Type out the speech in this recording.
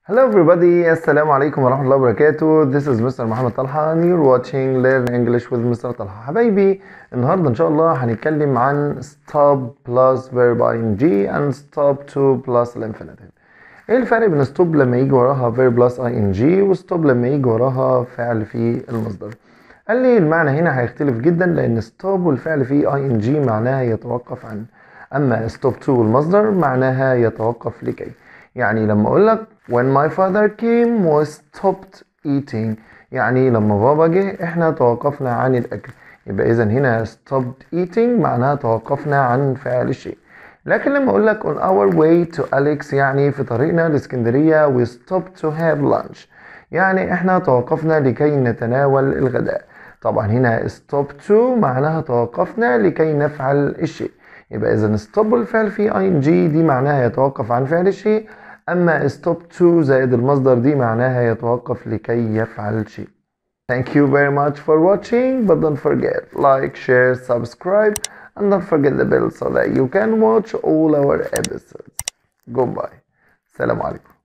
Hello everybody, السلام عليكم ورحمة الله وبركاته. This is Mr. محمد طلحة and you're watching Learn English with Mr. طلحة. حبايبي النهاردة إن شاء الله هنتكلم عن stop plus verb ing and stop to plus الانفينيتيف. ايه الفرق بين stop لما يجي وراها verb plus ing و stop لما يجي وراها فعل في المصدر؟ قال لي المعنى هنا هيختلف جدا لأن stop والفعل فيه ing معناها يتوقف عن أما stop to والمصدر معناها يتوقف لكي. يعني لما اقول لك when my father came we stopped eating يعني لما بابا جه احنا توقفنا عن الاكل يبقى اذا هنا stopped eating معناها توقفنا عن فعل الشيء لكن لما اقول لك on our way to Alex يعني في طريقنا لاسكندرية we stopped to have lunch يعني احنا توقفنا لكي نتناول الغداء طبعا هنا stop to معناها توقفنا لكي نفعل الشيء يبقى اذا stop الفعل في ing دي معناها يتوقف عن فعل الشيء اما stop to زائد المصدر دي معناها يتوقف لكي يفعل شيء Thank you very much for watching but don't forget like share subscribe and don't forget the bell so that you can watch all our episodes Goodbye السلام عليكم